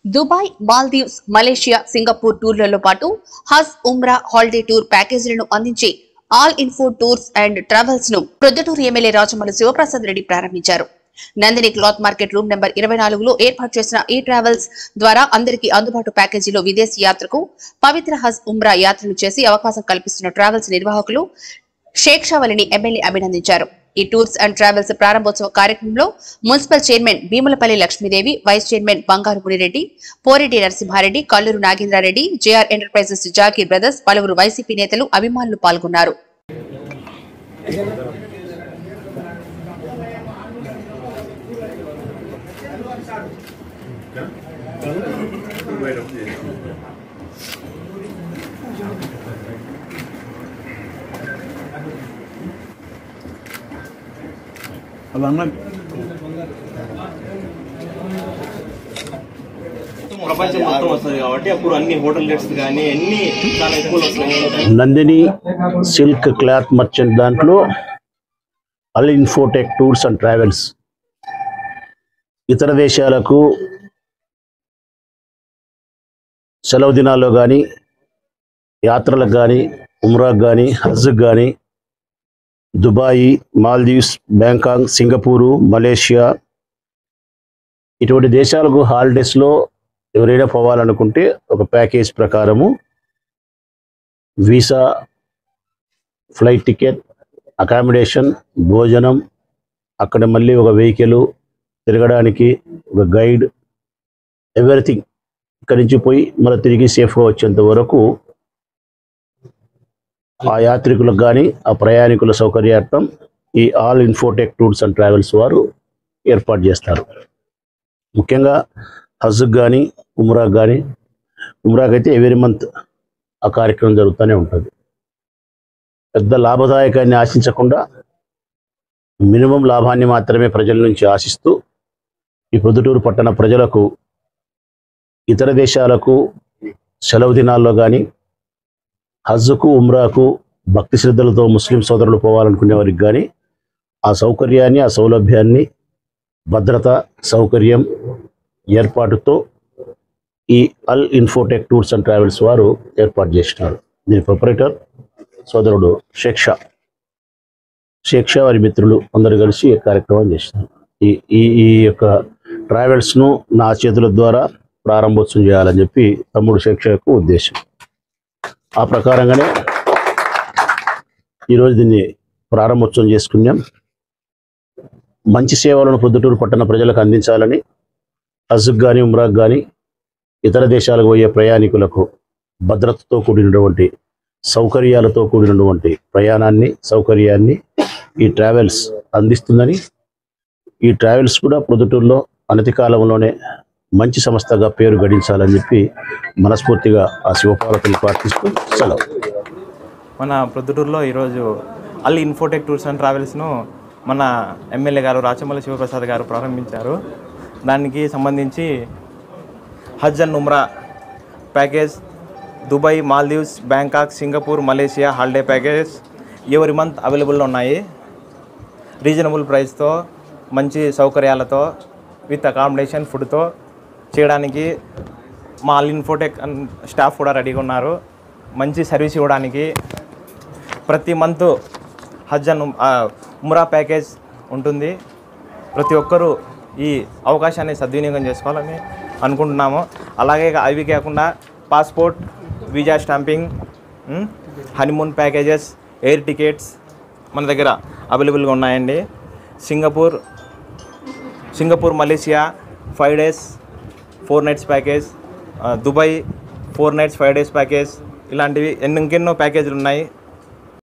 Dubai Maldives Malaysia Singapore టూర్లలో పాటు హజ్ ఉమ్రా హాలిడే టూర్ ప్యాకేజీలను అందించే all info tours and travels ను ప్రొద్దుటూరు ఎమ్మెల్యే రాజమల్లి శివప్రసాద్ రెడ్డి ప్రారంభించారు Nandini cloth market room number ఇరవై నాలుగులో ఏర్పాటు చేసిన ఈ ట్రావెల్స్ ద్వారా అందరికీ అందుబాటు ప్యాకేజీలో విదేశీ యాత్రకు పవిత్ర హజ్ ఉమ్రా యాత్రను చేసి అవకాశం కల్పిస్తున్న ట్రావెల్స్ నిర్వాహకులు షేక్ షావలిని ఎమ్మెల్యే అభినందించారు ఈ టూర్స్ అండ్ ట్రావెల్స్ ప్రారంభోత్సవ కార్యక్రమంలో municipal chairman Bhimulapalli Lakshmidevi vice chairman Bangaru Munireddy Poreddy Narasimhareddy Kalluru Nagendrareddy JR enterprises Zakir brothers పలువురు వైసీపీ నేతలు అభిమానులు పాల్గొన్నారు అవన్నీ ప్రపంచం మొత్తం వస్తుంది కాబట్టి అప్పుడు అన్ని హోటల్ రేట్స్ కానీ అన్ని చాలా ఎక్కువ వస్తాయి నందిని సిల్క్ క్లాత్ మర్చెంట్ దాంట్లో Al infotech tours and travels ఇతర దేశాలకు సెలవు దినాల్లో కానీ యాత్రలకు కానీ ఉమ్రాకు కానీ హజ్కి కానీ Dubai Maldives Bangkok Singapore Malaysia ఇటువంటి దేశాలకు హాలిడేస్లో ఎవరైనా పోవాలనుకుంటే ఒక ప్యాకేజ్ ప్రకారము వీసా ఫ్లైట్ టికెట్ అకామిడేషన్ భోజనం అక్కడ మళ్ళీ ఒక వెహికల్ తిరగడానికి ఒక గైడ్ ఎవ్రీథింగ్ ఇక్కడి నుంచి పోయి మళ్ళీ తిరిగి సేఫ్గా వచ్చేంత వరకు ఆ యాత్రికులకు కానీ ఆ ప్రయాణికుల సౌకర్యార్థం ఈ Al infotech tours and travels వారు ఏర్పాటు చేస్తారు ముఖ్యంగా హజ్కి కానీ ఉమ్రాకి కానీ ఉమ్రాకి అయితే ఎవ్రీ మంత్ ఆ కార్యక్రమం జరుగుతూనే ఉంటుంది పెద్ద లాభదాయకాన్ని ఆశించకుండా మినిమం లాభాన్ని మాత్రమే ప్రజల నుంచి ఆశిస్తూ ఈ పొద్దుటూరు పట్టణ ప్రజలకు ఇతర దేశాలకు సెలవు దినాల్లో కానీ హజ్కు ఉమ్రాకు భక్తి శ్రద్ధలతో ముస్లిం సోదరులు పోవాలనుకునే వారికి కానీ ఆ సౌకర్యాన్ని ఆ సౌలభ్యాన్ని భద్రత సౌకర్యం ఏర్పాటుతో ఈ Al infotech tours and travels వారు ఏర్పాటు చేసినారు దీని ప్రొపరేటర్ సోదరుడు షేక్ షా షేక్ షా వారి మిత్రులు అందరూ కలిసి ఈ కార్యక్రమం చేసినారు ఈ ఈ ఈ యొక్క ట్రావెల్స్ను నా చేతుల ద్వారా ప్రారంభోత్సవం చేయాలని చెప్పి తమ్ముడు షేక్ షా యొక్క ఉద్దేశం ఆ ప్రకారంగానే ఈరోజు దీన్ని ప్రారంభోత్సవం చేసుకున్నాం మంచి సేవలను పొద్దుటూరు పట్టణ ప్రజలకు అందించాలని హజ్కి కానీ ఉమ్రాక్ కానీ ఇతర దేశాలకు పోయే ప్రయాణికులకు భద్రతతో కూడినటువంటి సౌకర్యాలతో కూడినటువంటి ప్రయాణాన్ని సౌకర్యాన్ని ఈ ట్రావెల్స్ అందిస్తుందని ఈ ట్రావెల్స్ కూడా ప్రొద్దుటూరులో అనతి కాలంలోనే మంచి సంస్థగా పేరు గడించాలని చెప్పి మనస్ఫూర్తిగా ఆ శివపార్వతిని ప్రార్థిస్తూ సెలవు మన ప్రొద్దుటూరులో ఈరోజు అల్ ఇన్ఫోటెక్ టూర్స్ అండ్ ట్రావెల్స్ను మన ఎమ్మెల్యే గారు రాచమల్లి శివప్రసాద్ గారు ప్రారంభించారు దానికి సంబంధించి హజ్ అండ్ ఉమ్రా package Dubai Maldives Bangkok Singapore Malaysia holiday package every month అవైలబుల్లో ఉన్నాయి రీజనబుల్ ప్రైస్తో మంచి సౌకర్యాలతో విత్ అకామిడేషన్ ఫుడ్తో చేయడానికి మా అల్ ఇన్ఫోటెక్ అండ్ స్టాఫ్ కూడా రెడీగా ఉన్నారు మంచి సర్వీస్ ఇవ్వడానికి ప్రతి మంత్ హజ్ అండ్ ఉమ్- ఆ, ఉమ్రా ప్యాకేజ్ ఉంటుంది ప్రతి ఒక్కరూ ఈ అవకాశాన్ని సద్వినియోగం చేసుకోవాలని అనుకుంటున్నాము అలాగే అవి కాకుండా passport visa stamping um, honeymoon packages air tickets మన దగ్గర అవైలబుల్గా ఉన్నాయండి Singapore Singapore Malaysia five days four nights package ah, Dubai four nights five days package ఇలాంటివి ఎన్ని ఇంకెన్నో ప్యాకేజీలు ఉన్నాయి